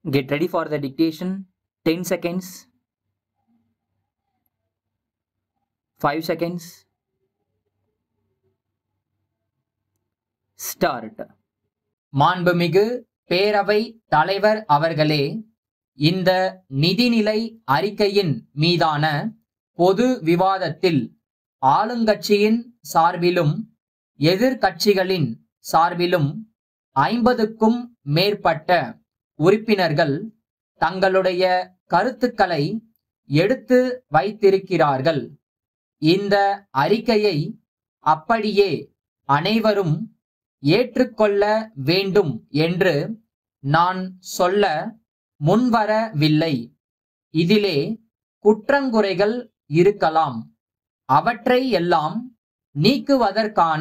Get ready for the dictation. 10 seconds. 5 seconds. Start. மாண்புமிகு பேரவை தலைவர் அவர்களே இந்த நிதிநிலை அறிக்கையின் மீதான பொது விவாதத்தில் ஆளுங்கட்சியின் சார்பிலும் எதிர்க்கட்சிகளின் சார்பிலும் ஐம்பதுக்கும் மேற்பட்ட உறுப்பினர்கள் தங்களுடைய கருத்துக்களை எடுத்து வைத்திருக்கிறார்கள் இந்த அறிக்கையை அப்படியே அனைவரும் ஏற்றுக்கொள்ள வேண்டும் என்று நான் சொல்ல முன்வரவில்லை இதிலே குற்றங்குறைகள் இருக்கலாம் அவற்றை எல்லாம் நீக்குவதற்கான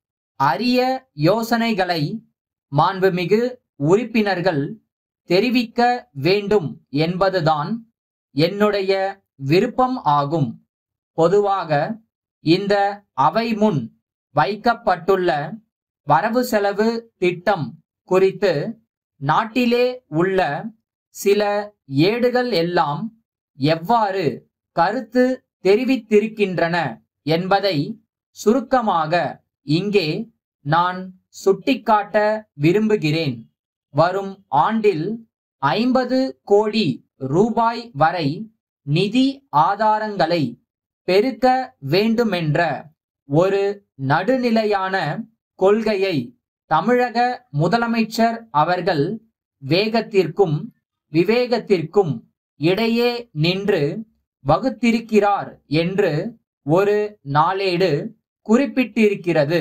அரிய யோசனைகளை மாண்புமிகு உறுப்பினர்கள் தெரிவிக்க வேண்டும் என்பதுதான் என்னுடைய விருப்பம் ஆகும் பொதுவாக இந்த அவை முன் வைக்கப்பட்டுள்ள வரவு செலவு திட்டம் குறித்து நாட்டிலே உள்ள சில ஏடுகள் எல்லாம் எவ்வாறு கருத்து தெரிவித்திருக்கின்றன என்பதை சுருக்கமாக இங்கே நான் சுட்டிக்காட்ட விரும்புகிறேன் வரும் ஆண்டில் ஐம்பது கோடி ரூபாய் வரை நிதி ஆதாரங்களை பெருக்க வேண்டுமென்ற ஒரு நடுநிலையான கொள்கையை தமிழக முதலமைச்சர் அவர்கள் வேகத்திற்கும் விவேகத்திற்கும் இடையே நின்று வகுத்திருக்கிறார் என்று ஒரு நாளேடு குறிப்பிட்டிருக்கிறது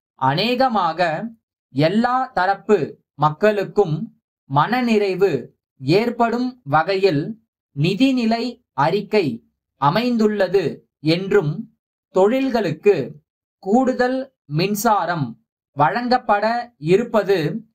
அநேகமாக எல்லா தரப்பு மக்களுக்கும் மனநிறைவு ஏற்படும் வகையில் நிதிநிலை அறிக்கை அமைந்துள்ளது என்றும் தொழில்களுக்கு கூடுதல் மின்சாரம் வழங்கப்பட இருப்பது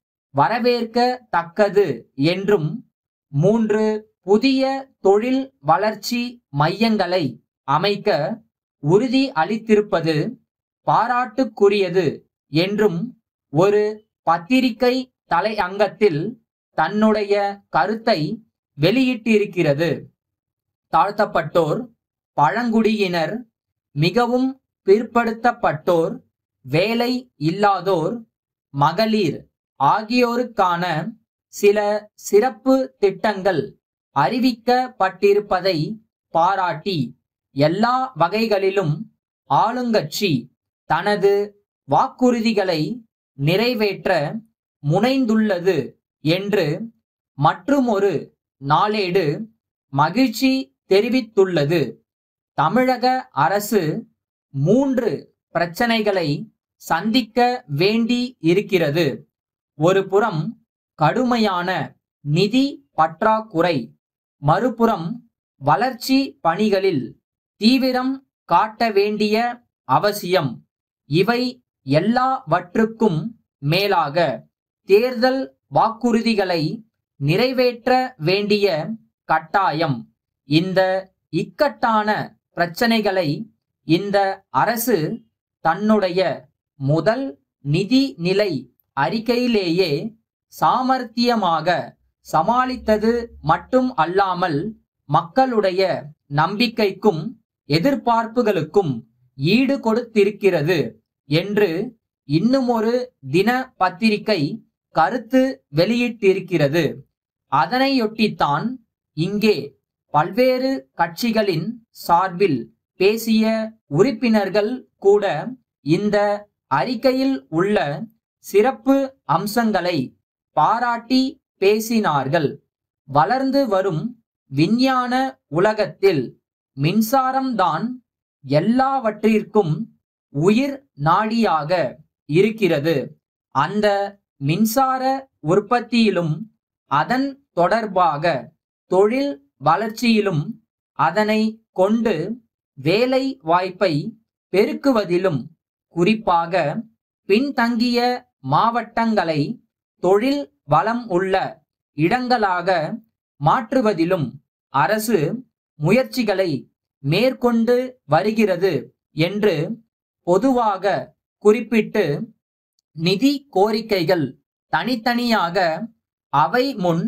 வரவேற்கத்தக்கது என்றும் மூன்று புதிய தொழில் வளர்ச்சி மையங்களை அமைக்க உறுதி அளித்திருப்பது பாராட்டுக்குரியது என்றும் ஒரு பத்திரிகை தலையங்கத்தில் தன்னுடைய கருத்தை வெளியிட்டிருக்கிறது தாழ்த்தப்பட்டோர் பழங்குடியினர் மிகவும் பிற்படுத்தப்பட்டோர் வேலை இல்லாதோர் மகளிர் ஆகியோருக்கான சில சிறப்பு திட்டங்கள் அறிவிக்கப்பட்டிருப்பதை பாராட்டி எல்லா வகைகளிலும் ஆளுங்கட்சி தனது வாக்குறுதிகளை நிறைவேற்ற முனைந்துள்ளது என்று மற்றுமொரு நாளேடு மகிழ்ச்சி தெரிவித்துள்ளது தமிழக அரசு மூன்று பிரச்சனைகளை சந்திக்க வேண்டி இருக்கிறது ஒரு புறம் கடுமையான நிதி பற்றாக்குறை மறுபுறம் வளர்ச்சி பணிகளில் தீவிரம் காட்ட வேண்டிய அவசியம் இவை எல்லாவற்றுக்கும் மேலாக தேர்தல் வாக்குறுதிகளை நிறைவேற்ற வேண்டிய கட்டாயம் இந்த இக்கட்டான பிரச்சனைகளை இந்த அரசு தன்னுடைய முதல் நிதி நிலை அறிக்கையிலேயே சாமர்த்தியமாக சமாளித்தது மட்டும் அல்லாமல் மக்களுடைய நம்பிக்கைக்கும் எதிர்பார்ப்புகளுக்கும் ஈடு கொடுத்திருக்கிறது என்று இன்னுமொரு தின பத்திரிகை கருத்து வெளியிட்டிருக்கிறது அதனையொட்டித்தான் இங்கே பல்வேறு கட்சிகளின் சார்பில் பேசிய உறுப்பினர்கள் கூட இந்த அறிக்கையில் உள்ள சிறப்பு அம்சங்களை பாராட்டி பேசினார்கள் வளர்ந்து வரும் விஞ்ஞான உலகத்தில் மின்சாரம்தான் எல்லாவற்றிற்கும் உயிர் நாடியாக இருக்கிறது அந்த மின்சார உற்பத்தியிலும் அதன் தொடர்பாக தொழில் வளர்ச்சியிலும் அதனை கொண்டு வேலை வாய்ப்பை பெருக்குவதிலும் குறிப்பாக பின்தங்கிய மாவட்டங்களை தொழில் வளம் உள்ள இடங்களாக மாற்றுவதிலும் அரசு முயற்சிகளை மேற்கொண்டு வருகிறது என்று பொதுவாக குறிப்பிட்டு நிதி கோரிக்கைகள் தனித்தனியாக அவை முன்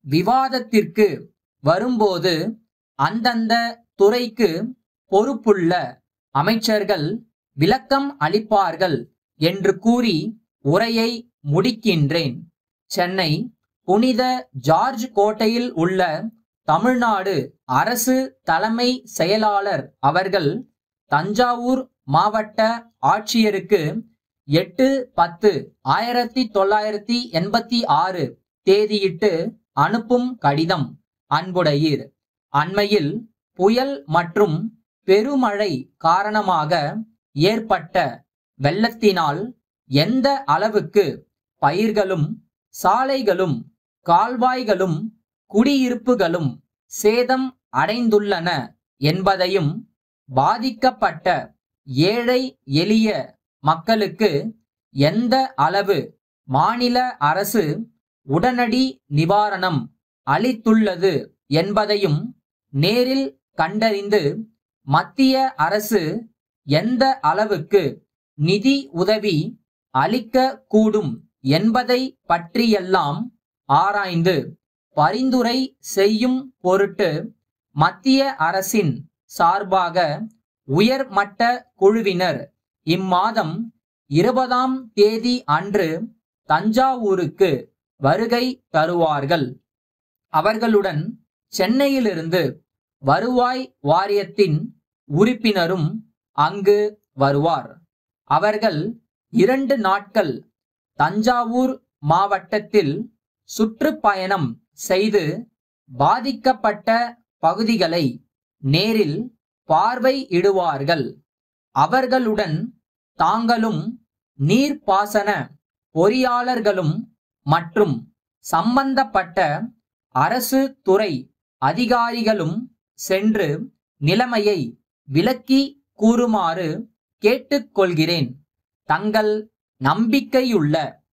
விவாதத்திற்கு வரும்போது அந்தந்த துறைக்கு பொறுப்புள்ள அமைச்சர்கள் விளக்கம் அளிப்பார்கள் என்று கூறி உரையை முடிக்கின்றேன் சென்னை புனித ஜார்ஜ் கோட்டையில் உள்ள தமிழ்நாடு அரசு தலைமை செயலாளர் அவர்கள் தஞ்சாவூர் மாவட்ட ஆட்சியருக்கு எட்டு பத்து ஆயிரத்தி தொள்ளாயிரத்தி எண்பத்தி ஆறு தேதியிட்டு அனுப்பும் கடிதம் அன்புடையீர் அண்மையில் புயல் மற்றும் பெருமழை காரணமாக ஏற்பட்ட வெள்ளத்தினால் எந்த அளவுக்கு பயிர்களும் சாலைகளும் கால்வாய்களும் குடியிருப்புகளும் சேதம் அடைந்துள்ளன என்பதையும் பாதிக்கப்பட்ட ஏழை எளிய மக்களுக்கு எந்த அளவு மாநில அரசு உடனடி நிவாரணம் அளித்துள்ளது என்பதையும் நேரில் கண்டறிந்து மத்திய அரசு எந்த அளவுக்கு நிதி உதவி அளிக்க கூடும் என்பதை பற்றியெல்லாம் ஆராய்ந்து பரிந்துரை செய்யும் பொருட்டு மத்திய அரசின் சார்பாக உயர்மட்ட குழுவினர் இம்மாதம் இருபதாம் தேதி அன்று தஞ்சாவூருக்கு வருகை தருவார்கள் அவர்களுடன் சென்னையிலிருந்து வருவாய் வாரியத்தின் உறுப்பினரும் அங்கு வருவார் அவர்கள் இரண்டு நாட்கள் தஞ்சாவூர் மாவட்டத்தில் சுற்றுப்பயணம் செய்து பாதிக்கப்பட்ட பகுதிகளை நேரில் பார்வையிடுவார்கள் அவர்களுடன் தாங்களும் நீர்ப்பாசன பொறியாளர்களும் மற்றும் சம்பந்தப்பட்ட அரசு துறை அதிகாரிகளும் சென்று நிலைமையை விளக்கி கூறுமாறு கேட்டுக்கொள்கிறேன் தங்கள் நம்பிக்கையுள்ள